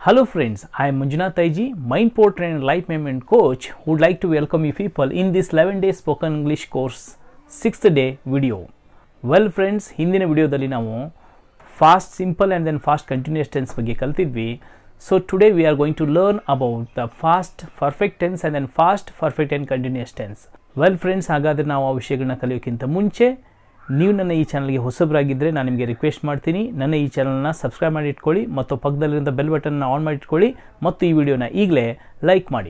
Hello friends, I am Manjunath Taiji, mind portrait and life movement coach who would like to welcome you people in this 11 day spoken English course 6th day video. Well friends ಹಿಂದಿನ ವಿಡಿಯೋದಲ್ಲಿ ನಾವು past simple and then past continuous tense ಬಗ್ಗೆ ಕಲ್ತಿದ್ವಿ so today we are going to learn about the past perfect tense and then past perfect and continuous tense well friends ಹಾಗಾದರೆ ನಾವು ಆ ವಿಷಯಗಳನ್ನ ಕಲಿಯೋಕ್ಕಿಂತ ಮುಂಚೆ ನೀವು ನನ್ನ ಈ ಚಾನಲ್ಗೆ ಹೊಸಬರಾಗಿದ್ದರೆ ನಾನು ನಿಮಗೆ ರಿಕ್ವೆಸ್ಟ್ ಮಾಡ್ತೀನಿ ನನ್ನ ಈ ಚಾನಲ್ನ ಸಬ್ಸ್ಕ್ರೈಬ್ ಮಾಡಿ ಇಟ್ಕೊಳ್ಳಿ ಮತ್ತು ಪಕ್ಕದಲ್ಲಿರೋ ಬೆಲ್ ಬಟನ್ನ ಆನ್ ಮಾಡಿ ಇಟ್ಕೊಳ್ಳಿ ಮತ್ತು ಈ ವಿಡಿಯೋನ ಈಗಲೇ ಲೈಕ್ ಮಾಡಿ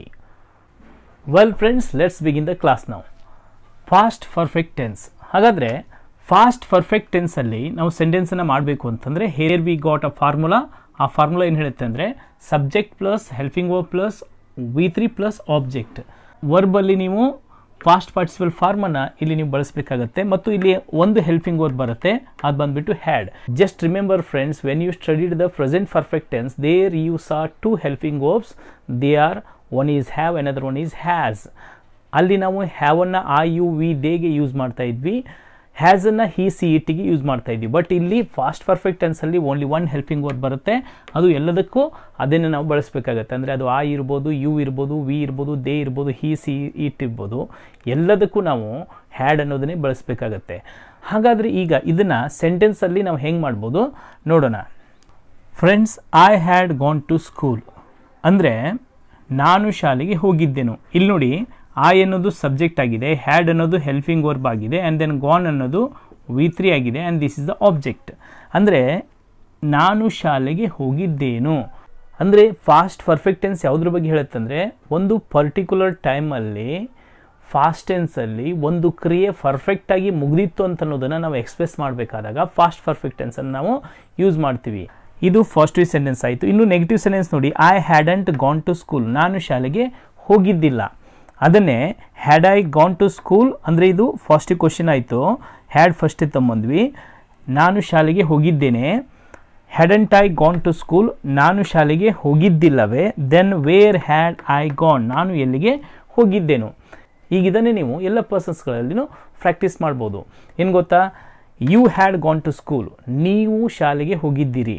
well friends let's begin the class ನಾವು ಫಾಸ್ಟ್ ಪರ್ಫೆಕ್ಟ್ ಟೆನ್ಸ್ ಹಾಗಾದರೆ ಫಾಸ್ಟ್ ಪರ್ಫೆಕ್ಟ್ ಟೆನ್ಸಲ್ಲಿ ನಾವು ಸೆಂಟೆನ್ಸನ್ನು ಮಾಡಬೇಕು ಅಂತಂದರೆ here we got a formula ಆ ಫಾರ್ಮುಲಾ ಏನು ಹೇಳುತ್ತೆ ಅಂದರೆ subject plus helping verb plus V three plus object ವರ್ಬಲ್ಲಿ ನೀವು ಫಾಸ್ಟ್ ಪಾರ್ಟಿಸಿಪಲ್ ಫಾರ್ಮನ್ನು ಇಲ್ಲಿ ನೀವು ಬಳಸಬೇಕಾಗತ್ತೆ ಮತ್ತು ಇಲ್ಲಿ ಒಂದು ಹೆಲ್ಪಿಂಗ್ ವರ್ಬ್ ಬರುತ್ತೆ ಅದು ಬಂದ್ಬಿಟ್ಟು had just remember friends when you studied the present perfect tense there you saw two helping verbs they are one is have another one is has ಅಲ್ಲಿ ನಾವು ಹ್ಯಾವನ್ನು ಆ ಯು ವಿ ಡೇಗೆ ಯೂಸ್ ಮಾಡ್ತಾ ಇದ್ವಿ ಹ್ಯಾಸನ್ನು ಹಿ ಸಿ ಇ ಟಿಗೆ use ಮಾಡ್ತಾ ಇದ್ವಿ ಬಟ್ ಇಲ್ಲಿ ಫಾಸ್ಟ್ ಪರ್ಫೆಕ್ಟ್ ಟೆನ್ಸಲ್ಲಿ ಓನ್ಲಿ ಒನ್ ಹೆಲ್ಪಿಂಗ್ ವರ್ಡ್ ಬರುತ್ತೆ ಅದು ಎಲ್ಲದಕ್ಕೂ ಅದನ್ನು ನಾವು ಬಳಸಬೇಕಾಗತ್ತೆ ಅಂದರೆ ಅದು ಆ ಇರ್ಬೋದು ಯು ಇರ್ಬೋದು ವಿ ಇರ್ಬೋದು ದೇ ಇರ್ಬೋದು ಹಿ ಸಿ ಇಟ್ ಇರ್ಬೋದು ಎಲ್ಲದಕ್ಕೂ ನಾವು ಹ್ಯಾಡ್ ಅನ್ನೋದನ್ನೇ ಬಳಸಬೇಕಾಗತ್ತೆ ಹಾಗಾದರೆ ಈಗ ಇದನ್ನು ಸೆಂಟೆನ್ಸಲ್ಲಿ ನಾವು ಹೆಂಗೆ ಮಾಡ್ಬೋದು ನೋಡೋಣ friends I had gone to school ಅಂದರೆ ನಾನು ಶಾಲೆಗೆ ಹೋಗಿದ್ದೆನು ಇಲ್ಲಿ ನೋಡಿ ಐ ಅನ್ನೋದು ಸಬ್ಜೆಕ್ಟ್ ಆಗಿದೆ ಹ್ಯಾಡ್ ಅನ್ನೋದು ಹೆಲ್ಪಿಂಗ್ ವರ್ಬ್ ಆಗಿದೆ ಆ್ಯಂಡ್ ದೆನ್ ಗಾನ್ ಅನ್ನೋದು ವಿ ತ್ರೀ ಆಗಿದೆ and this is the object ಅಂದರೆ ನಾನು ಶಾಲೆಗೆ ಹೋಗಿದ್ದೇನು ಅಂದರೆ ಫಾಸ್ಟ್ ಪರ್ಫೆಕ್ಟ್ ಟೆನ್ಸ್ ಯಾವುದ್ರ ಬಗ್ಗೆ ಹೇಳುತ್ತಂದರೆ ಒಂದು ಪರ್ಟಿಕ್ಯುಲರ್ ಟೈಮಲ್ಲಿ ಫಾಸ್ಟ್ ಟೆನ್ಸಲ್ಲಿ ಒಂದು ಕ್ರಿಯೆ ಪರ್ಫೆಕ್ಟಾಗಿ ಮುಗ್ದಿತ್ತು ಅಂತ ಅನ್ನೋದನ್ನು ನಾವು ಎಕ್ಸ್ಪ್ರೆಸ್ ಮಾಡಬೇಕಾದಾಗ ಫಾಸ್ಟ್ ಪರ್ಫೆಕ್ಟ್ ಟೆನ್ಸನ್ನು ನಾವು ಯೂಸ್ ಮಾಡ್ತೀವಿ ಇದು ಪಾಸಿಟಿವ್ ಸೆಂಟೆನ್ಸ್ ಆಯಿತು ಇನ್ನು ನೆಗೆಟಿವ್ ಸೆಂಟೆನ್ಸ್ ನೋಡಿ I hadn't gone to school ನಾನು ಶಾಲೆಗೆ ಹೋಗಿದ್ದಿಲ್ಲ ಅದನ್ನೇ had I gone to school ಅಂದರೆ ಇದು ಫಸ್ಟ್ ಕ್ವಶನ್ ಆಯಿತು ಹ್ಯಾಡ್ ಫಸ್ಟ್ ತಗೊಂಬಂದ್ವಿ ನಾನು ಶಾಲೆಗೆ ಹೋಗಿದ್ದೇನೆ hadn't I gone to school ನಾನು ಶಾಲೆಗೆ ಹೋಗಿದ್ದಿಲ್ಲವೇ then where had I gone ನಾನು ಎಲ್ಲಿಗೆ ಹೋಗಿದ್ದೇನು ಈಗ ಇದನ್ನೇ ನೀವು ಎಲ್ಲ ಪರ್ಸನ್ಸ್ಗಳಲ್ಲಿನೂ ಪ್ರಾಕ್ಟೀಸ್ ಮಾಡ್ಬೋದು ಏನು ಗೊತ್ತಾ you had gone to school ನೀವು ಶಾಲೆಗೆ ಹೋಗಿದ್ದೀರಿ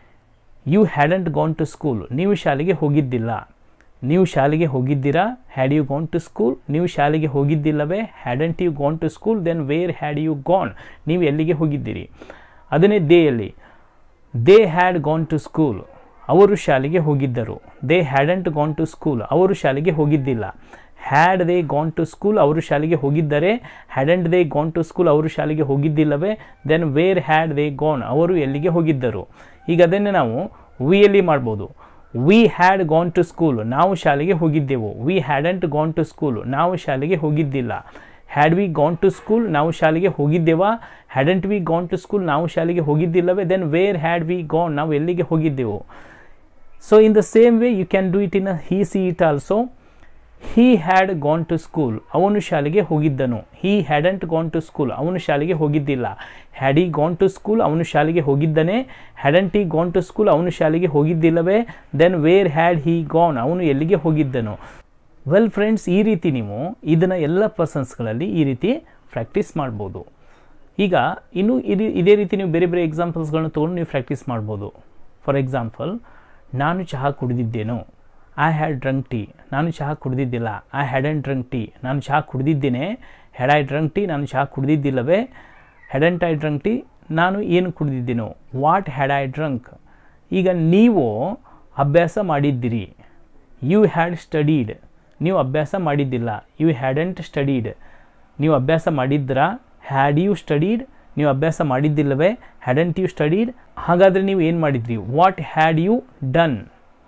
you hadn't gone to school ನೀವು ಶಾಲೆಗೆ ಹೋಗಿದ್ದಿಲ್ಲ ನೀವು ಶಾಲೆಗೆ ಹೋಗಿದ್ದೀರಾ had you gone to school ನೀವು ಶಾಲೆಗೆ ಹೋಗಿದ್ದಿಲ್ಲವೇ hadn't you gone to school then where had you gone ನೀವು ಎಲ್ಲಿಗೆ ಹೋಗಿದ್ದೀರಿ ಅದನ್ನೇ ದೇಯಲ್ಲಿ they had gone to school ಅವರು ಶಾಲೆಗೆ ಹೋಗಿದ್ದರು they hadn't gone to school ಅವರು ಶಾಲೆಗೆ ಹೋಗಿದ್ದಿಲ್ಲ had they gone to school ಅವರು ಶಾಲೆಗೆ ಹೋಗಿದ್ದರೆ hadn't they gone to school ಅವರು ಶಾಲೆಗೆ ಹೋಗಿದ್ದಿಲ್ಲವೇ then where had they gone ಅವರು ಎಲ್ಲಿಗೆ ಹೋಗಿದ್ದರು ಈಗ ಅದನ್ನೇ ನಾವು ವಿಯಲ್ಲಿ ಮಾಡ್ಬೋದು we had gone to school ನಾವು ಶಾಲೆಗೆ ಹೋಗಿದ್ದೆವು we hadn't gone to school ನಾವು ಶಾಲೆಗೆ ಹೋಗಿದ್ದಿಲ್ಲ had we gone to school ನಾವು ಶಾಲೆಗೆ ಹೋಗಿದ್ದೆವಾ hadn't we gone to school ನಾವು ಶಾಲೆಗೆ ಹೋಗಿದ್ದಿಲ್ಲವೇ then where had we gone ನಾವು ಎಲ್ಲಿಗೆ ಹೋಗಿದ್ದೆವು so in the same way you can do it in a he she it also he had gone to school ಅವನು ಶಾಲೆಗೆ ಹೋಗಿದ್ದನು he hadn't gone to school ಅವನು ಶಾಲೆಗೆ ಹೋಗಿದ್ದಿಲ್ಲ had he gone to school ಅವನು ಶಾಲೆಗೆ ಹೋಗಿದ್ದಾನೆ ಹ್ಯಾಡಂಟ್ ಈ ಗಾನ್ ಟು ಸ್ಕೂಲ್ ಅವನು ಶಾಲೆಗೆ ಹೋಗಿದ್ದಿಲ್ಲವೇ then where had he gone ಅವನು ಎಲ್ಲಿಗೆ ಹೋಗಿದ್ದನು ವೆಲ್ ಫ್ರೆಂಡ್ಸ್ ಈ ರೀತಿ ನೀವು ಇದನ್ನು ಎಲ್ಲ ಪರ್ಸನ್ಸ್ಗಳಲ್ಲಿ ಈ ರೀತಿ ಪ್ರಾಕ್ಟೀಸ್ ಮಾಡ್ಬೋದು ಈಗ ಇನ್ನು ಇದು ಇದೇ ರೀತಿ ನೀವು ಬೇರೆ ಬೇರೆ ಎಕ್ಸಾಂಪಲ್ಸ್ಗಳನ್ನ ತೊಗೊಂಡು ನೀವು ಪ್ರಾಕ್ಟೀಸ್ ಮಾಡ್ಬೋದು ಫಾರ್ ಎಕ್ಸಾಂಪಲ್ ನಾನು ಚಹಾ ಕುಡಿದಿದ್ದೇನು ಐ ಹ್ಯಾಡ್ ಡ್ರಂಕ್ ಟೀ ನಾನು ಚಹಾ ಕುಡಿದಿದ್ದಿಲ್ಲ ಐ ಹ್ಯಾಡಂಟ್ ಡ್ರಂಕ್ ಟೀ ನಾನು ಚಹಾ ಕುಡಿದಿದ್ದೇನೆ ಹ್ಯಾಡ್ ಐ ಡ್ರಂಕ್ ಟೀ ನಾನು ಚಹಾ ಕುಡಿದಿದ್ದಿಲ್ಲವೇ ಹ್ಯಾಡಂಟ್ ಐ ಡ್ರಂಕ್ ಟೀ ನಾನು ಏನು ಕುಡಿದಿದ್ದೇನೋ ವಾಟ್ ಹ್ಯಾಡ್ ಐ ಡ್ರಂಕ್ ಈಗ ನೀವು ಅಭ್ಯಾಸ ಮಾಡಿದ್ದೀರಿ ಯು ಹ್ಯಾಡ್ ಸ್ಟಡೀಡ್ ನೀವು ಅಭ್ಯಾಸ ಮಾಡಿದ್ದಿಲ್ಲ ಯು ಹ್ಯಾಡಂಟ್ ಸ್ಟಡೀಡ್ ನೀವು ಅಭ್ಯಾಸ ಮಾಡಿದ್ರಾ ಹ್ಯಾಡ್ ಯು ಸ್ಟಡೀಡ್ ನೀವು ಅಭ್ಯಾಸ ಮಾಡಿದ್ದಿಲ್ಲವೇ ಹ್ಯಾಡಂಟ್ ಯು ಸ್ಟಡೀಡ್ ಹಾಗಾದರೆ ನೀವು ಏನು ಮಾಡಿದ್ರಿ ವಾಟ್ ಹ್ಯಾಡ್ ಯು ಡನ್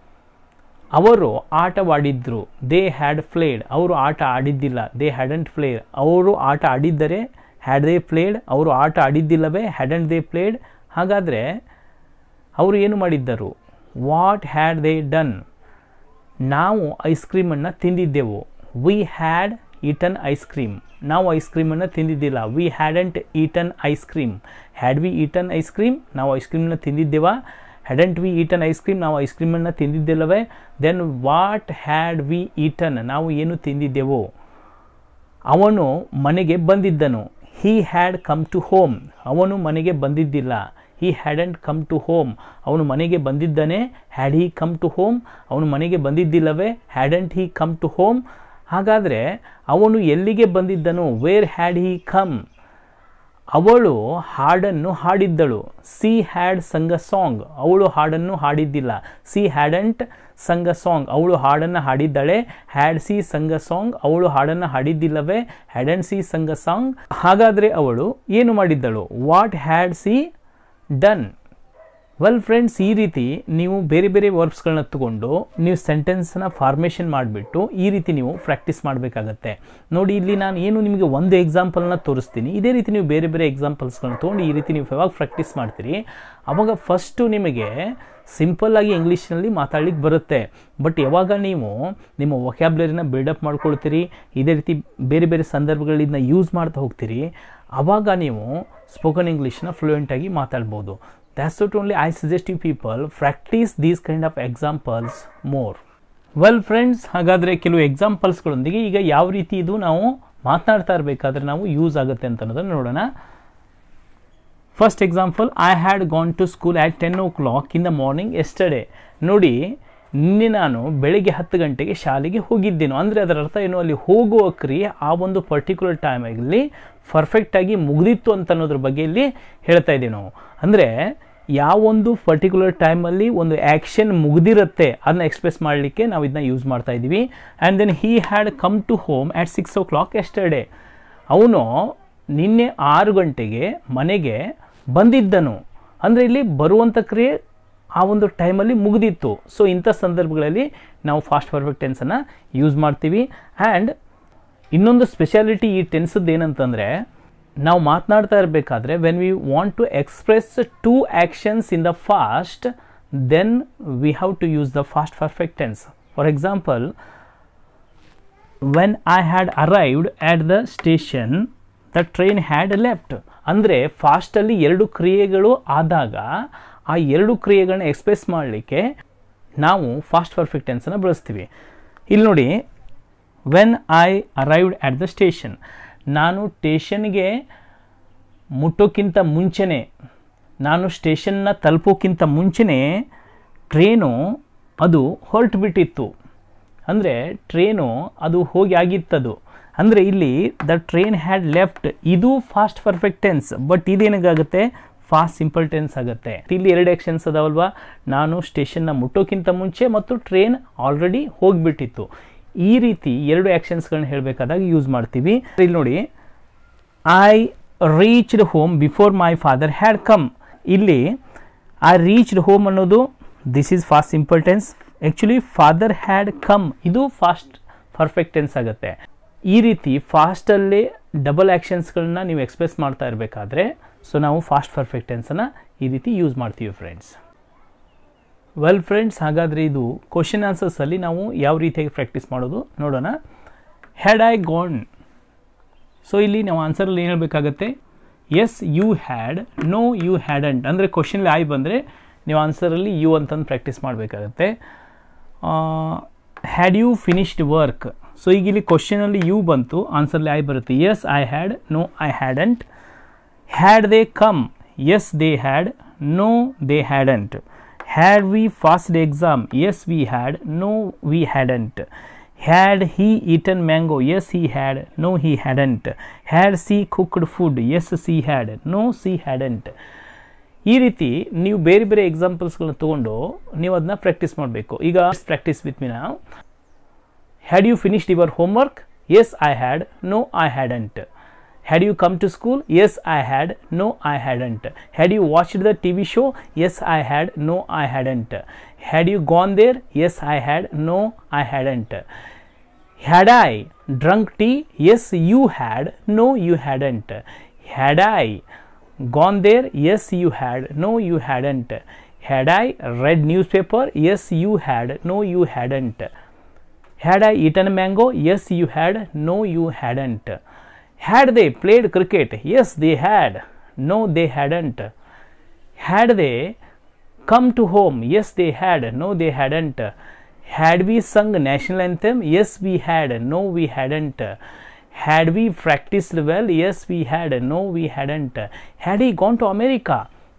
ಅವರು ಆಟವಾಡಿದ್ರು ದೇ ಹ್ಯಾಡ್ ಪ್ಲೇಡ್ ಅವರು ಆಟ ಆಡಿದ್ದಿಲ್ಲ ದೇ ಹ್ಯಾಡಂಟ್ ಪ್ಲೇಡ್ ಅವರು ಆಟ ಆಡಿದ್ದರೆ ಹ್ಯಾಡ್ ದೇ ಪ್ಲೇಡ್ ಅವರು ಆಟ ಆಡಿದ್ದಿಲ್ಲವೇ ಹ್ಯಾಡಂಟ್ ದೇ ಪ್ಲೇಡ್ ಹಾಗಾದರೆ ಅವರು ಏನು ಮಾಡಿದ್ದರು ವಾಟ್ ಹ್ಯಾಡ್ ದೇ ಡನ್ ನಾವು ಐಸ್ ಕ್ರೀಮನ್ನು ತಿಂದಿದ್ದೆವು we had eaten ice cream ನಾವು ಐಸ್ ಕ್ರೀಮನ್ನು ತಿಂದಿದ್ದಿಲ್ಲ we hadn't eaten ice cream had we eaten ice cream ನಾವು ಐಸ್ ಕ್ರೀಮನ್ನು ತಿಂದಿದ್ದೇವಾ hadn't we eaten ice cream ನಾವು ಐಸ್ ಕ್ರೀಮನ್ನು ತಿಂದಿದ್ದಿಲ್ಲವೇ then what had we eaten ನಾವು ಏನು ತಿಂದಿದ್ದೆವು ಅವನು ಮನೆಗೆ ಬಂದಿದ್ದನು he had come to home ಅವನು ಮನೆಗೆ ಬಂದಿದ್ದಿಲ್ಲ he hadn't come to home ಅವನು ಮನೆಗೆ ಬಂದಿದ್ದಾನೆ had he come to home ಅವನು ಮನೆಗೆ ಬಂದಿದ್ದಿಲ್ಲವೇ hadn't he come to home ಹಾಗಾದರೆ ಅವನು ಎಲ್ಲಿಗೆ ಬಂದಿದ್ದನು ವೇರ್ ಹ್ಯಾಡ್ ಹಿ ಕಮ್ ಅವಳು ಹಾಡನ್ನು ಹಾಡಿದ್ದಳು ಸಿ ಹ್ಯಾಡ್ ಸಂಗ ಸಾಂಗ್ ಅವಳು ಹಾಡನ್ನು ಹಾಡಿದ್ದಿಲ್ಲ ಸಿ ಹ್ಯಾಡಂಟ್ ಸಂಗ ಸಾಂಗ್ ಅವಳು ಹಾಡನ್ನು ಹಾಡಿದ್ದಾಳೆ ಹ್ಯಾಡ್ ಸಿ ಸಂಗ ಸಾಂಗ್ ಅವಳು ಹಾಡನ್ನು ಹಾಡಿದ್ದಿಲ್ಲವೇ ಹ್ಯಾಡಂಟ್ ಸಿ ಸಂಗ ಸಾಂಗ್ ಹಾಗಾದರೆ ಅವಳು ಏನು ಮಾಡಿದ್ದಳು what had she done well friends ಈ ರೀತಿ ನೀವು ಬೇರೆ ಬೇರೆ ವರ್ಬ್ಸ್ಗಳನ್ನ ತಗೊಂಡು ನೀವು ಸೆಂಟೆನ್ಸ್ನ ಫಾರ್ಮೇಷನ್ ಮಾಡಿಬಿಟ್ಟು ಈ ರೀತಿ ನೀವು ಪ್ರಾಕ್ಟೀಸ್ ಮಾಡಬೇಕಾಗತ್ತೆ ನೋಡಿ ಇಲ್ಲಿ ನಾನು ಏನು ನಿಮಗೆ ಒಂದು ಎಕ್ಸಾಂಪಲ್ನ ತೋರಿಸ್ತೀನಿ ಇದೇ ರೀತಿ ನೀವು ಬೇರೆ ಬೇರೆ ಎಕ್ಸಾಂಪಲ್ಸ್ಗಳನ್ನ ತೊಗೊಂಡು ಈ ರೀತಿ ನೀವು ಯಾವಾಗ ಪ್ರಾಕ್ಟೀಸ್ ಮಾಡ್ತೀರಿ ಅವಾಗ ಫಸ್ಟು ನಿಮಗೆ ಸಿಂಪಲ್ಲಾಗಿ ಇಂಗ್ಲೀಷ್ನಲ್ಲಿ ಮಾತಾಡ್ಲಿಕ್ಕೆ ಬರುತ್ತೆ ಬಟ್ ಯಾವಾಗ ನೀವು ನಿಮ್ಮ ವೊಕ್ಯಾಬ್ಲರಿನ ಬಿಲ್ಡಪ್ ಮಾಡ್ಕೊಳ್ತೀರಿ ಇದೇ ರೀತಿ ಬೇರೆ ಬೇರೆ ಸಂದರ್ಭಗಳಲ್ಲಿ ಇದನ್ನ ಯೂಸ್ ಮಾಡ್ತಾ ಹೋಗ್ತೀರಿ ಆವಾಗ ನೀವು ಸ್ಪೋಕನ್ ಇಂಗ್ಲೀಷ್ನ ಫ್ಲೂಯೆಂಟಾಗಿ ಮಾತಾಡ್ಬೋದು that's what only I suggest you people practice these kind of examples more well friends ಹಾಗಾದರೆ ಕೆಲವು ಎಕ್ಸಾಂಪಲ್ಸ್ಗಳೊಂದಿಗೆ ಈಗ ಯಾವ ರೀತಿ ಇದು ನಾವು ಮಾತನಾಡ್ತಾ ಇರಬೇಕಾದ್ರೆ ನಾವು ಯೂಸ್ ಆಗುತ್ತೆ ಅಂತ ಅನ್ನೋದನ್ನು ನೋಡೋಣ first example I had gone to school at ten o'clock in the morning yesterday ನೋಡಿ ನಿನ್ನೆ ನಾನು ಬೆಳಿಗ್ಗೆ ಹತ್ತು ಗಂಟೆಗೆ ಶಾಲೆಗೆ ಹೋಗಿದ್ದೇನು ಅಂದರೆ ಅದರ ಅರ್ಥ ಏನು ಅಲ್ಲಿ ಹೋಗುವ ಕ್ರಿಯೆ ಆ ಒಂದು ಪರ್ಟಿಕ್ಯುಲರ್ ಟೈಮಲ್ಲಿ ಪರ್ಫೆಕ್ಟಾಗಿ ಮುಗಿದಿತ್ತು ಅಂತ ಅನ್ನೋದ್ರ ಬಗ್ಗೆ ಇಲ್ಲಿ ಹೇಳ್ತಾ ಇದ್ದೀವಿ ನಾವು ಅಂದರೆ ಯಾವೊಂದು ಪರ್ಟಿಕ್ಯುಲರ್ ಟೈಮಲ್ಲಿ ಒಂದು ಆ್ಯಕ್ಷನ್ ಮುಗ್ದಿರುತ್ತೆ ಅದನ್ನ ಎಕ್ಸ್ಪ್ರೆಸ್ ಮಾಡಲಿಕ್ಕೆ ನಾವು ಇದನ್ನ ಯೂಸ್ ಮಾಡ್ತಾ ಇದ್ದೀವಿ and then he had come to home at six o'clock yesterday ಅವನು ನಿನ್ನೆ ಆರು ಗಂಟೆಗೆ ಮನೆಗೆ ಬಂದಿದ್ದನು ಅಂದರೆ ಇಲ್ಲಿ ಬರುವಂಥ ಕ್ರಿಯೆ ಆ ಒಂದು ಟೈಮಲ್ಲಿ ಮುಗಿದಿತ್ತು ಸೊ ಇಂಥ ಸಂದರ್ಭಗಳಲ್ಲಿ ನಾವು ಫಾಸ್ಟ್ ಪರ್ಫೆಕ್ಟ್ ಟೆನ್ಸನ್ನು ಯೂಸ್ ಮಾಡ್ತೀವಿ ಆ್ಯಂಡ್ ಇನ್ನೊಂದು ಸ್ಪೆಷಾಲಿಟಿ ಈ ಟೆನ್ಸದ್ದು ಏನಂತಂದರೆ ನಾವು ಮಾತನಾಡ್ತಾ ಇರಬೇಕಾದ್ರೆ when we want to express two actions in the past then we have to use the past perfect tense for example when I had arrived at the station the train had left ಅಂದರೆ ಫಾಸ್ಟಲ್ಲಿ ಎರಡು ಕ್ರಿಯೆಗಳು ಆದಾಗ ಆ ಎರಡು ಕ್ರಿಯೆಗಳನ್ನ express ಮಾಡಲಿಕ್ಕೆ ನಾವು past perfect tension ಬಳಸ್ತೀವಿ ಇಲ್ಲಿ ನೋಡಿ when I arrived at the station ನಾನು ಸ್ಟೇಷನ್ಗೆ ಮುಟ್ಟೋಕ್ಕಿಂತ ಮುಂಚೆನೇ ನಾನು ಸ್ಟೇಷನ್ನ ತಲುಪೋಕ್ಕಿಂತ ಮುಂಚೆನೇ ಟ್ರೇನು ಅದು ಹೊರಟು ಬಿಟ್ಟಿತ್ತು ಅಂದರೆ ಟ್ರೇನು ಅದು ಹೋಗಿ ಆಗಿತ್ತದು ಅಂದರೆ ಇಲ್ಲಿ ದ ಟ್ರೈನ್ ಹ್ಯಾಡ್ ಲೆಫ್ಟ್ ಇದು ಫಾಸ್ಟ್ ಪರ್ಫೆಕ್ಟ್ ಟೆನ್ಸ್ ಬಟ್ ಇದೇನಾಗುತ್ತೆ ಫಾಸ್ಟ್ ಸಿಂಪಲ್ ಟೆನ್ಸ್ ಆಗುತ್ತೆ ಇಲ್ಲಿ ಎರಡು ಆ್ಯಕ್ಷನ್ಸ್ ಅದಾವಲ್ವಾ ನಾನು ಸ್ಟೇಷನ್ನ ಮುಟ್ಟೋಕ್ಕಿಂತ ಮುಂಚೆ ಮತ್ತು ಟ್ರೈನ್ ಆಲ್ರೆಡಿ ಹೋಗಿಬಿಟ್ಟಿತ್ತು ಈ ರೀತಿ ಎರಡು ಆ್ಯಕ್ಷನ್ಸ್ಗಳನ್ನ ಹೇಳಬೇಕಾದಾಗ ಯೂಸ್ ಮಾಡ್ತೀವಿ ಇಲ್ಲಿ ನೋಡಿ I reached home before my father had come ಇಲ್ಲಿ ಐ ರೀಚ್ಡ್ ಹೋಮ್ ಅನ್ನೋದು this is past simple tense actually father had come ಇದು ಫಾಸ್ಟ್ ಪರ್ಫೆಕ್ಟ್ ಟೆನ್ಸ್ ಆಗುತ್ತೆ ಈ ರೀತಿ ಫಾಸ್ಟಲ್ಲಿ ಡಬಲ್ ಆ್ಯಕ್ಷನ್ಸ್ಗಳನ್ನ ನೀವು ಎಕ್ಸ್ಪ್ರೆಸ್ ಮಾಡ್ತಾ ಇರಬೇಕಾದ್ರೆ ಸೊ ನಾವು ಫಾಸ್ಟ್ ಪರ್ಫೆಕ್ಟ್ ಟೆನ್ಸನ್ನು ಈ ರೀತಿ ಯೂಸ್ ಮಾಡ್ತೀವಿ ಫ್ರೆಂಡ್ಸ್ ವೆಲ್ ಫ್ರೆಂಡ್ಸ್ ಹಾಗಾದರೆ ಇದು ಕ್ವಶನ್ ಆನ್ಸರ್ಸಲ್ಲಿ ನಾವು ಯಾವ ರೀತಿಯಾಗಿ ಪ್ರಾಕ್ಟೀಸ್ ಮಾಡೋದು ನೋಡೋಣ ಹ್ಯಾಡ್ ಐ ಗೋನ್ ಸೊ ಇಲ್ಲಿ ನಾವು ಆನ್ಸರಲ್ಲಿ ಏನು ಹೇಳಬೇಕಾಗತ್ತೆ yes you had no you hadn't ಅಂದರೆ ಕ್ವಶನಲ್ಲಿ ಐ ಬಂದರೆ ನೀವು ಆನ್ಸರಲ್ಲಿ ಯು ಅಂತಂದು ಪ್ರಾಕ್ಟೀಸ್ ಮಾಡಬೇಕಾಗತ್ತೆ had you finished work so ಈಗ ಇಲ್ಲಿ ಕ್ವಶನಲ್ಲಿ ಯು ಬಂತು ಆನ್ಸರ್ಲಿ ಐ ಬರುತ್ತೆ yes I had no I hadn't had they come yes they had no they hadn't had we passed exam yes we had no we hadn't had he eaten mango yes he had no he hadn't had C cooked food yes she had no she hadn't ಈ ರೀತಿ ನೀವು ಬೇರೆ ಬೇರೆ ಎಕ್ಸಾಂಪಲ್ಸ್ಗಳನ್ನ ತೊಗೊಂಡು ನೀವು ಅದನ್ನ practice ಮಾಡಬೇಕು ಈಗ ಪ್ರಾಕ್ಟೀಸ್ ವಿತ್ ಮೀ ನಾವು had you finished your homework yes I had no I hadn't Had you come to school? Yes, I had. No, I hadn't. Had you watched the TV show? Yes, I had. No, I hadn't. Had you gone there? Yes, I had. No, I hadn't. Had I drunk tea? Yes, you had. No, you hadn't. Had I gone there? Yes, you had. No, you hadn't. Had I read newspaper? Yes, you had. No, you hadn't. Had I eaten mango? Yes, you had. No, you hadn't. Had they played cricket? Yes, they had. No, they hadn't. Had they come to home? Yes, they had. No, they hadn't. Had we sung national anthem? Yes, we had. No, we hadn't. Had we practiced well? Yes, we had. No, we hadn't. Had he gone to America?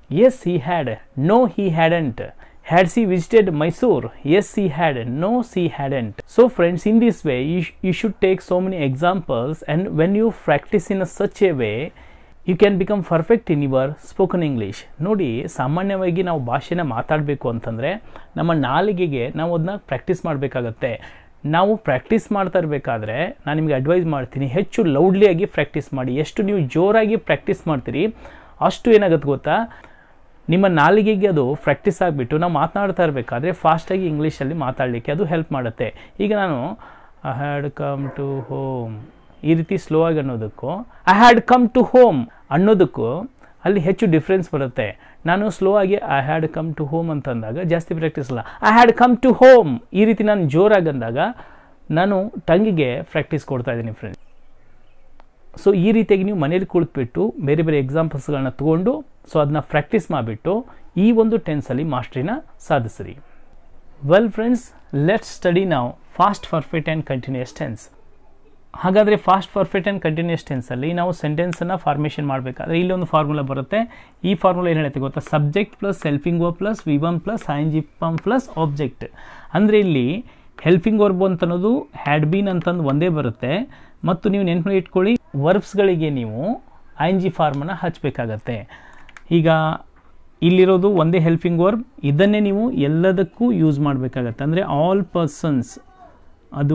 Yes he had no he hadn't had she visited Mysore yes she had no she hadn't so friends in this way you should take so many examples and when you practice in a such a way you can become perfect in your spoken English ನೋಡಿ ಸಾಮಾನ್ಯವಾಗಿ ನಾವು ಭಾಷೆನ ಮಾತಾಡಬೇಕು ಅಂತಂದರೆ ನಮ್ಮ ನಾಲಿಗೆಗೆ ನಾವು ಅದನ್ನ practice ಮಾಡಬೇಕಾಗತ್ತೆ ನಾವು ಪ್ರಾಕ್ಟೀಸ್ ಮಾಡ್ತಾ ಇರಬೇಕಾದ್ರೆ ನಾನು ನಿಮಗೆ ಅಡ್ವೈಸ್ ಮಾಡ್ತೀನಿ ಹೆಚ್ಚು ಲೌಡ್ಲಿಯಾಗಿ ಪ್ರಾಕ್ಟೀಸ್ ಮಾಡಿ ಎಷ್ಟು ನೀವು ಜೋರಾಗಿ ಪ್ರಾಕ್ಟೀಸ್ ಮಾಡ್ತೀರಿ ಅಷ್ಟು ಏನಾಗುತ್ತೆ ಗೊತ್ತಾ ನಿಮ್ಮ ನಾಲಿಗೆಗೆ ಅದು ಪ್ರಾಕ್ಟೀಸ್ ಆಗಿಬಿಟ್ಟು ನಾವು ಮಾತನಾಡ್ತಾ ಇರಬೇಕಾದ್ರೆ ಫಾಸ್ಟಾಗಿ ಇಂಗ್ಲೀಷಲ್ಲಿ ಮಾತಾಡಲಿಕ್ಕೆ ಅದು ಹೆಲ್ಪ್ ಮಾಡುತ್ತೆ ಈಗ ನಾನು I had come to home ಈ ರೀತಿ ಸ್ಲೋ ಆಗಿ ಅನ್ನೋದಕ್ಕೂ I had come to home ಅನ್ನೋದಕ್ಕೂ ಅಲ್ಲಿ ಹೆಚ್ಚು ಡಿಫ್ರೆನ್ಸ್ ಬರುತ್ತೆ ನಾನು ಸ್ಲೋ ಆಗಿ I had come to home ಅಂತಂದಾಗ ಜಾಸ್ತಿ ಪ್ರಾಕ್ಟೀಸ್ ಇಲ್ಲ I had come to home ಈ ರೀತಿ ನಾನು ಜೋರಾಗಿ ಅಂದಾಗ ನಾನು ಟಂಗಿಗೆ ಪ್ರಾಕ್ಟೀಸ್ ಕೊಡ್ತಾ ಇದ್ದೀನಿ ಫ್ರೆಂಡ್ಸ್ ಸೊ ಈ ರೀತಿಯಾಗಿ ನೀವು ಮನೇಲಿ ಕುಳಿತುಬಿಟ್ಟು ಬೇರೆ ಬೇರೆ ಎಕ್ಸಾಂಪಲ್ಸ್ಗಳನ್ನ ತಗೊಂಡು ಸೊ ಅದನ್ನ ಪ್ರಾಕ್ಟೀಸ್ ಮಾಡಿಬಿಟ್ಟು ಈ ಒಂದು ಟೆನ್ಸಲ್ಲಿ ಮಾಸ್ಟ್ರಿನ ಸಾಧಿಸ್ರಿ ವೆಲ್ ಫ್ರೆಂಡ್ಸ್ ಲೆಟ್ ಸ್ಟಡಿ ನಾವು past perfect and continuous tense ಹಾಗಾದರೆ ಫಾಸ್ಟ್ ಪರ್ಫೆಕ್ಟ್ ಆ್ಯಂಡ್ ಕಂಟಿನ್ಯೂಸ್ ಟೆನ್ಸಲ್ಲಿ ನಾವು ಸೆಂಟೆನ್ಸನ್ನು ಫಾರ್ಮೇಷನ್ ಮಾಡಬೇಕಾದ್ರೆ ಇಲ್ಲೊಂದು ಫಾರ್ಮುಲಾ ಬರುತ್ತೆ ಈ ಫಾರ್ಮುಲಾ ಏನು ಹೇಳುತ್ತೆ ಗೊತ್ತಾ subject plus helping verb plus V one plus I N G form plus object ಅಂದರೆ ಇಲ್ಲಿ ಹೆಲ್ಪಿಂಗ್ ವರ್ಬ್ ಅಂತ ಅನ್ನೋದು ಹ್ಯಾಡ್ ಬೀನ್ ಅಂತಂದು ಒಂದೇ ಬರುತ್ತೆ ಮತ್ತು ನೀವು ನೆನಪು ಇಟ್ಕೊಳ್ಳಿ ವರ್ಬ್ಸ್ಗಳಿಗೆ ನೀವು ಐ ಎನ್ ಜಿ ಫಾರ್ಮನ್ನು ಹಚ್ಚಬೇಕಾಗತ್ತೆ ಈಗ ಇಲ್ಲಿರೋದು ಒಂದೇ ಹೆಲ್ಪಿಂಗ್ ವರ್ಬ್ ಇದನ್ನೇ ನೀವು ಎಲ್ಲದಕ್ಕೂ ಯೂಸ್ ಮಾಡಬೇಕಾಗತ್ತೆ ಅಂದರೆ ಆಲ್ ಪರ್ಸನ್ಸ್ ಅದು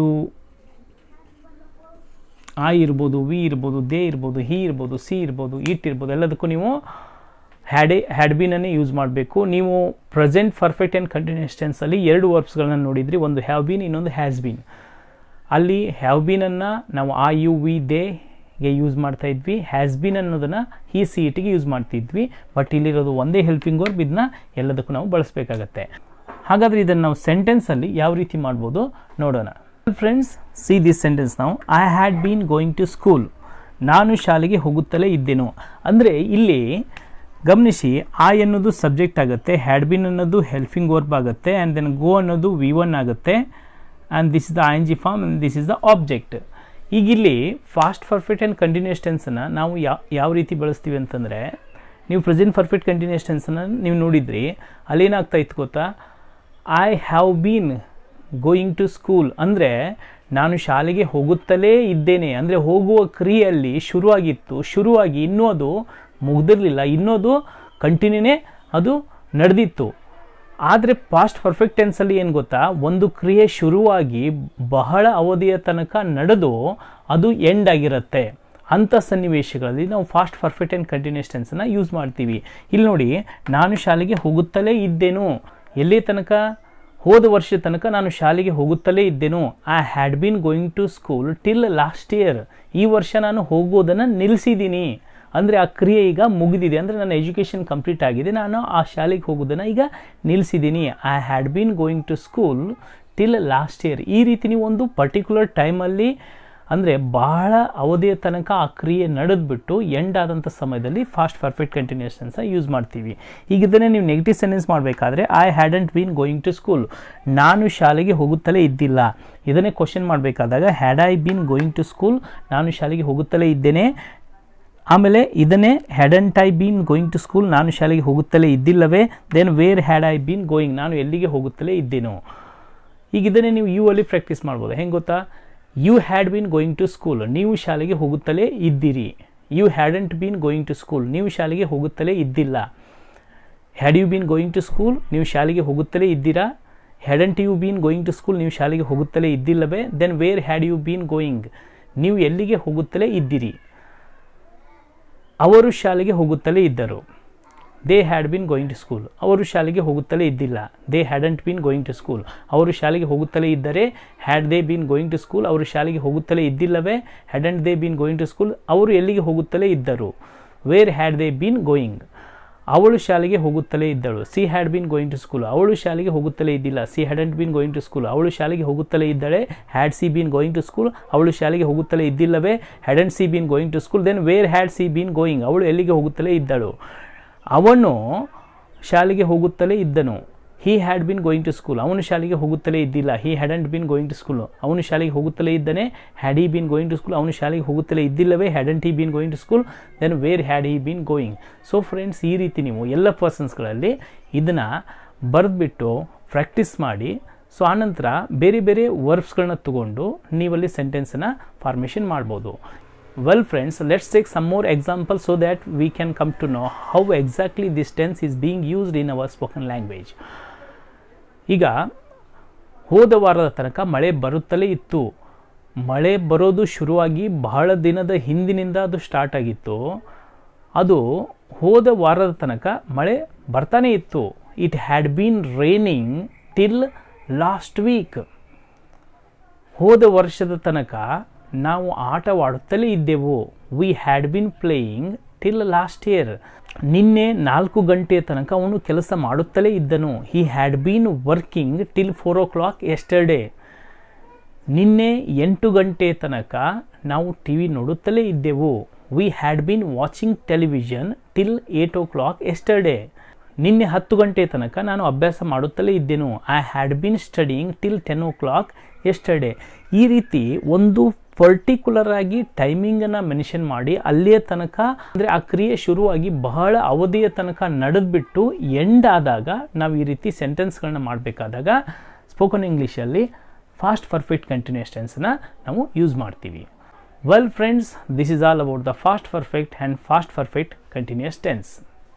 ಆ ಇರ್ಬೋದು ವಿ ಇರ್ಬೋದು ದೇ ಇರ್ಬೋದು ಹಿ ಇರ್ಬೋದು ಸಿ ಇರ್ಬೋದು ಇಟ್ ಇರ್ಬೋದು ಎಲ್ಲದಕ್ಕೂ ನೀವು ಹ್ಯಾಡೇ ಹ್ಯಾಡ್ ಬೀನನ್ನೇ ಯೂಸ್ ಮಾಡಬೇಕು ನೀವು ಪ್ರೆಸೆಂಟ್ ಪರ್ಫೆಕ್ಟ್ ಆ್ಯಂಡ್ ಕಂಟಿನ್ಯೂಸ್ ಟೆನ್ಸಲ್ಲಿ ಎರಡು ವರ್ಬ್ಸ್ಗಳನ್ನ ನೋಡಿದ್ರಿ ಒಂದು ಹ್ಯಾವ್ ಬೀನ್ ಇನ್ನೊಂದು ಹ್ಯಾಸ್ ಬೀನ್ ಅಲ್ಲಿ ಹ್ಯಾವ್ ಬೀನನ್ನು ನಾವು ಆ ಯು ವಿ ದೇಗೆ ಯೂಸ್ ಮಾಡ್ತಾ ಇದ್ವಿ ಹ್ಯಾಸ್ ಬೀನ್ ಅನ್ನೋದನ್ನು ಹಿ ಸಿ ಇಟಿಗೆ ಯೂಸ್ ಮಾಡ್ತಿದ್ವಿ ಬಟ್ ಇಲ್ಲಿರೋದು ಒಂದೇ ಹೆಲ್ಪಿಂಗ್ ವರ್ಬ್ ಇದನ್ನ ಎಲ್ಲದಕ್ಕೂ ನಾವು ಬಳಸಬೇಕಾಗತ್ತೆ ಹಾಗಾದರೆ ಇದನ್ನು ನಾವು ಸೆಂಟೆನ್ಸಲ್ಲಿ ಯಾವ ರೀತಿ ಮಾಡ್ಬೋದು ನೋಡೋಣ ಫ್ರೆಂಡ್ಸ್ ಸಿ ದಿಸ್ ಸೆಂಟೆನ್ಸ್ ನಾವು I had been going to school ನಾನು ಶಾಲೆಗೆ ಹೋಗುತ್ತಲೇ ಇದ್ದೆನು ಅಂದರೆ ಇಲ್ಲಿ ಗಮನಿಸಿ ಆ ಎನ್ನುವುದು ಸಬ್ಜೆಕ್ಟ್ ಆಗುತ್ತೆ ಹ್ಯಾಡ್ ಬೀನ್ ಅನ್ನೋದು ಹೆಲ್ಪಿಂಗ್ ವರ್ಬ್ ಆಗುತ್ತೆ ಆ್ಯಂಡ್ ದೆನ್ ಗೋ ಅನ್ನೋದು ವಿ ಒನ್ ಆಗುತ್ತೆ and this is the I N G form and this is the object ಈಗ ಇಲ್ಲಿ ಫಾಸ್ಟ್ ಪರ್ಫೆಕ್ಟ್ ಆ್ಯಂಡ್ ಕಂಟಿನ್ಯೂಸ್ ಟೆನ್ಸನ್ನು ನಾವು ಯಾವ ಯಾವ ರೀತಿ ಬಳಸ್ತೀವಿ ಅಂತಂದರೆ ನೀವು ಪ್ರೆಸೆಂಟ್ ಪರ್ಫೆಕ್ಟ್ ಕಂಟಿನ್ಯೂಸ್ ಟೆನ್ಸನ್ನು ನೀವು ನೋಡಿದ್ರಿ ಅಲ್ಲೇನಾಗ್ತಾ ಇತ್ತು ಗೊತ್ತಾ I have been going to school ಅಂದರೆ ನಾನು ಶಾಲೆಗೆ ಹೋಗುತ್ತಲೇ ಇದ್ದೇನೆ ಅಂದರೆ ಹೋಗುವ ಕ್ರಿಯೆಯಲ್ಲಿ ಶುರುವಾಗಿತ್ತು ಶುರುವಾಗಿ ಇನ್ನೂ ಅದು ಮುಗ್ದಿರಲಿಲ್ಲ ಇನ್ನೂ ಅದು ಕಂಟಿನ್ಯೂನೇ ಅದು ನಡೆದಿತ್ತು ಆದರೆ ಪಾಸ್ಟ್ ಪರ್ಫೆಕ್ಟ್ ಟೆನ್ಸಲ್ಲಿ ಏನು ಗೊತ್ತಾ ಒಂದು ಕ್ರಿಯೆ ಶುರುವಾಗಿ ಬಹಳ ಅವಧಿಯ ತನಕ ನಡೆದು ಅದು ಎಂಡ್ ಆಗಿರುತ್ತೆ ಅಂಥ ಸನ್ನಿವೇಶಗಳಲ್ಲಿ ನಾವು ಫಾಸ್ಟ್ ಪರ್ಫೆಕ್ಟ್ ಆ್ಯಂಡ್ ಕಂಟಿನ್ಯೂಸ್ ಟೆನ್ಸನ್ನು ಯೂಸ್ ಮಾಡ್ತೀವಿ ಇಲ್ಲಿ ನೋಡಿ ನಾನು ಶಾಲೆಗೆ ಹೋಗುತ್ತಲೇ ಇದ್ದೇನು ಎಲ್ಲಿ ತನಕ ಹೋದ ವರ್ಷದ ತನಕ ನಾನು ಶಾಲೆಗೆ ಹೋಗುತ್ತಲೇ ಇದ್ದೆನು I had been going to school till last year ಈ ವರ್ಷ ನಾನು ಹೋಗೋದನ್ನು ನಿಲ್ಲಿಸಿದ್ದೀನಿ ಅಂದರೆ ಆ ಕ್ರಿಯೆ ಈಗ ಮುಗಿದಿದೆ ಅಂದರೆ ನನ್ನ ಎಜುಕೇಷನ್ ಕಂಪ್ಲೀಟ್ ಆಗಿದೆ ನಾನು ಆ ಶಾಲೆಗೆ ಹೋಗೋದನ್ನು ಈಗ ನಿಲ್ಲಿಸಿದ್ದೀನಿ I had been going to school till last year ಈ ರೀತಿ ನೀವು ಒಂದು ಪರ್ಟಿಕ್ಯುಲರ್ ಟೈಮಲ್ಲಿ ಅಂದರೆ ಬಹಳ ಅವಧಿಯ ತನಕ ಆ ಕ್ರಿಯೆ ನಡೆದ್ಬಿಟ್ಟು ಎಂಡ್ ಆದಂಥ ಸಮಯದಲ್ಲಿ past perfect continuous tense use ಮಾಡ್ತೀವಿ ಈಗ ಇದನ್ನೇ ನೀವು ನೆಗೆಟಿವ್ ಸೆಂಟೆನ್ಸ್ ಮಾಡಬೇಕಾದ್ರೆ I hadn't been going to school ನಾನು ಶಾಲೆಗೆ ಹೋಗುತ್ತಲೇ ಇದ್ದಿಲ್ಲ ಇದನ್ನೇ ಕ್ವಶನ್ ಮಾಡಬೇಕಾದಾಗ had I been going to school ನಾನು ಶಾಲೆಗೆ ಹೋಗುತ್ತಲೇ ಇದ್ದೇನೆ ಆಮೇಲೆ ಇದನ್ನೇ hadn't I been going to school ನಾನು ಶಾಲೆಗೆ ಹೋಗುತ್ತಲೇ ಇದ್ದಿಲ್ಲವೇ then where had I been going ನಾನು ಎಲ್ಲಿಗೆ ಹೋಗುತ್ತಲೇ ಇದ್ದೇನೋ ಈಗ ಇದನ್ನೇ ನೀವು ಯು ಅಲ್ಲಿ ಪ್ರಾಕ್ಟೀಸ್ ಮಾಡ್ಬೋದು ಹೆಂಗೆ ಗೊತ್ತಾ you had been going to school ನೀವು ಶಾಲೆಗೆ ಹೋಗುತ್ತಲೇ ಇದ್ದೀರಿ you hadn't been going to school ನೀವು ಶಾಲೆಗೆ ಹೋಗುತ್ತಲೇ ಇದ್ದಿಲ್ಲ had you been going to school ನೀವು ಶಾಲೆಗೆ ಹೋಗುತ್ತಲೇ ಇದ್ದೀರಾ hadn't you been going to school ನೀವು ಶಾಲೆಗೆ ಹೋಗುತ್ತಲೇ ಇದ್ದಿಲ್ಲವೇ then where had you been going ನೀವು ಎಲ್ಲಿಗೆ ಹೋಗುತ್ತಲೇ ಇದ್ದೀರಿ ಅವರು ಶಾಲೆಗೆ ಹೋಗುತ್ತಲೇ ಇದ್ದರು they had been going to school ಅವರು ಶಾಲೆಗೆ ಹೋಗುತ್ತಲೇ ಇದ್ದಿಲ್ಲ they hadn't been going to school ಅವರು ಶಾಲೆಗೆ ಹೋಗುತ್ತಲೇ ಇದ್ದರೆ had they been going to school ಅವರು ಶಾಲೆಗೆ ಹೋಗುತ್ತಲೇ ಇದ್ದಿಲ್ಲವೇ hadn't they been going to school ಅವರು ಎಲ್ಲಿಗೆ ಹೋಗುತ್ತಲೇ ಇದ್ದರು where had they been going ಅವಳು ಶಾಲೆಗೆ ಹೋಗುತ್ತಲೇ ಇದ್ದಳು she had been going to school ಅವಳು ಶಾಲೆಗೆ ಹೋಗುತ್ತಲೇ ಇದ್ದಿಲ್ಲ she hadn't been going to school ಅವಳು ಶಾಲೆಗೆ ಹೋಗುತ್ತಲೇ ಇದ್ದಳೆ had she been going to school ಅವಳು ಶಾಲೆಗೆ ಹೋಗುತ್ತಲೇ ಇದ್ದಿಲ್ಲವೇ hadn't she been going to school then where had she been going ಅವಳು ಎಲ್ಲಿಗೆ ಹೋಗುತ್ತಲೇ ಇದ್ದಳು ಅವನು ಶಾಲೆಗೆ ಹೋಗುತ್ತಲೇ ಇದ್ದನು he had been going to school ಅವನು ಶಾಲೆಗೆ ಹೋಗುತ್ತಲೇ ಇದ್ದಿಲ್ಲ he hadn't been going to school ಅವನು ಶಾಲೆಗೆ ಹೋಗುತ್ತಲೇ ಇದ್ದಾನೆ ಹ್ಯಾಡ್ ಈ ಬಿನ್ ಗೋಯಿಂಗ್ ಟು ಸ್ಕೂಲ್ ಅವನು ಶಾಲೆಗೆ ಹೋಗುತ್ತಲೇ ಇದ್ದಿಲ್ಲವೇ hadn't he been going to school then where had he been going so friends ಈ ರೀತಿ ನೀವು ಎಲ್ಲ ಪರ್ಸನ್ಸ್ಗಳಲ್ಲಿ ಇದನ್ನು ಬರೆದ್ಬಿಟ್ಟು ಪ್ರಾಕ್ಟೀಸ್ ಮಾಡಿ ಸೊ ಆನಂತರ ಬೇರೆ ಬೇರೆ ವರ್ಬ್ಸ್ಗಳನ್ನ ತಗೊಂಡು ನೀವಲ್ಲಿ ಸೆಂಟೆನ್ಸನ್ನು ಫಾರ್ಮೇಷನ್ ಮಾಡ್ಬೋದು well friends let's take some more example so that we can come to know how exactly this tense is being used in our spoken language ಈಗ ಹೋದ ವಾರದ ತನಕ ಮಳೆ ಬರುತ್ತಲೇ ಇತ್ತು ಮಳೆ ಬರೋದು ಶುರುವಾಗಿ ಬಹಳ ದಿನದ ಹಿಂದಿನಿಂದ ಅದು ಸ್ಟಾರ್ಟ್ ಆಗಿತ್ತು ಅದು ಹೋದ ವಾರದ ತನಕ ಮಳೆ ಬರ್ತಾನೆ ಇತ್ತು it had been raining till last week ಹೋದ ವರ್ಷದ ತನಕ ನಾವು ಆಟವಾಡುತ್ತಲೇ ಇದ್ದೆವು we had been playing till last year ನಿನ್ನೆ ನಾಲ್ಕು ಗಂಟೆಯ ತನಕ ಅವನು ಕೆಲಸ ಮಾಡುತ್ತಲೇ ಇದ್ದನು he had been working till four o'clock yesterday ನಿನ್ನೆ ಎಂಟು ಗಂಟೆ ತನಕ ನಾವು ಟಿ ವಿ ನೋಡುತ್ತಲೇ ಇದ್ದೆವು we had been watching television till eight o'clock yesterday ನಿನ್ನೆ ಹತ್ತು ಗಂಟೆ ತನಕ ನಾನು ಅಭ್ಯಾಸ ಮಾಡುತ್ತಲೇ ಇದ್ದೆನು I had been studying till ten o'clock yesterday ಈ ರೀತಿ ಒಂದು ಪರ್ಟಿಕ್ಯುಲರ್ ಆಗಿ ಟೈಮಿಂಗನ್ನು ಮೆನ್ಷನ್ ಮಾಡಿ ಅಲ್ಲಿಯ ತನಕ ಅಂದರೆ ಆ ಕ್ರಿಯೆ ಶುರುವಾಗಿ ಬಹಳ ಅವಧಿಯ ತನಕ ನಡೆದ್ಬಿಟ್ಟು ಎಂಡ್ ಆದಾಗ ನಾವು ಈ ರೀತಿ ಸೆಂಟೆನ್ಸ್ಗಳನ್ನ ಮಾಡಬೇಕಾದಾಗ ಸ್ಪೋಕನ್ ಇಂಗ್ಲೀಷಲ್ಲಿ ಫಾಸ್ಟ್ ಪರ್ಫೆಕ್ಟ್ ಕಂಟಿನ್ಯೂಸ್ ಟೆನ್ಸ್ನ ನಾವು ಯೂಸ್ ಮಾಡ್ತೀವಿ well friends this is all about the past perfect and past perfect continuous tense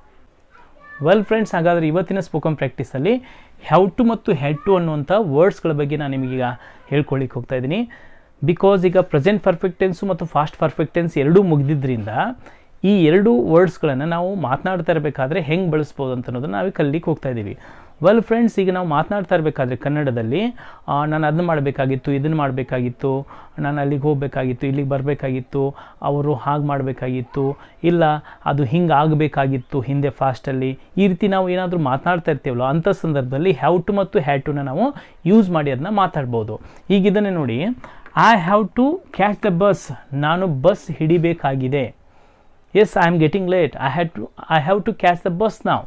well friends ಹಾಗಾದರೆ ಇವತ್ತಿನ ಸ್ಪೋಕನ್ ಪ್ರಾಕ್ಟೀಸಲ್ಲಿ ಹ್ಯಾವ್ ಟು ಮತ್ತು ಹೆಡ್ ಟು ಅನ್ನುವಂಥ ವರ್ಡ್ಸ್ಗಳ ಬಗ್ಗೆ ನಾನು ನಿಮಗೀಗ ಹೇಳ್ಕೊಳ್ಳಿಕ್ಕೆ ಹೋಗ್ತಾ ಇದ್ದೀನಿ ಬಿಕಾಸ್ ಈಗ ಪ್ರೆಸೆಂಟ್ ಪರ್ಫೆಕ್ಟ್ ಟೆನ್ಸು ಮತ್ತು ಫಾಸ್ಟ್ ಪರ್ಫೆಕ್ಟ್ ಟೆನ್ಸ್ ಎರಡೂ ಮುಗಿದಿದ್ದರಿಂದ ಈ ಎರಡು ವರ್ಡ್ಸ್ಗಳನ್ನು ನಾವು ಮಾತನಾಡ್ತಾ ಇರಬೇಕಾದ್ರೆ ಹೆಂಗೆ ಬಳಸ್ಬೋದು ಅಂತ ಅನ್ನೋದನ್ನು ನಾವು ಕಲಿಲಿಕ್ಕೆ ಹೋಗ್ತಾ ಇದ್ದೀವಿ ವೆಲ್ ಫ್ರೆಂಡ್ಸ್ ಈಗ ನಾವು ಮಾತನಾಡ್ತಾ ಇರಬೇಕಾದ್ರೆ ಕನ್ನಡದಲ್ಲಿ ನಾನು ಅದನ್ನ ಮಾಡಬೇಕಾಗಿತ್ತು ಇದನ್ನು ಮಾಡಬೇಕಾಗಿತ್ತು ನಾನು ಅಲ್ಲಿಗೆ ಹೋಗಬೇಕಾಗಿತ್ತು ಇಲ್ಲಿಗೆ ಬರಬೇಕಾಗಿತ್ತು ಅವರು ಹಾಗೆ ಮಾಡಬೇಕಾಗಿತ್ತು ಇಲ್ಲ ಅದು ಹಿಂಗೆ ಆಗಬೇಕಾಗಿತ್ತು ಹಿಂದೆ ಫಾಸ್ಟಲ್ಲಿ ಈ ರೀತಿ ನಾವು ಏನಾದರೂ ಮಾತನಾಡ್ತಾ ಇರ್ತೀವಲ್ಲ ಅಂಥ ಸಂದರ್ಭದಲ್ಲಿ ಹ್ಯಾವ್ ಟು ಮತ್ತು ಹ್ಯಾವ್ ಟುನ ನಾವು ಯೂಸ್ ಮಾಡಿ ಅದನ್ನ ಮಾತಾಡ್ಬೋದು ಈಗ ಇದನ್ನೇ ನೋಡಿ I have to catch the bus ನಾನು ಬಸ್ ಹಿಡಿಬೇಕಾಗಿದೆ as I am getting late I had to I have to catch the bus ನಾವು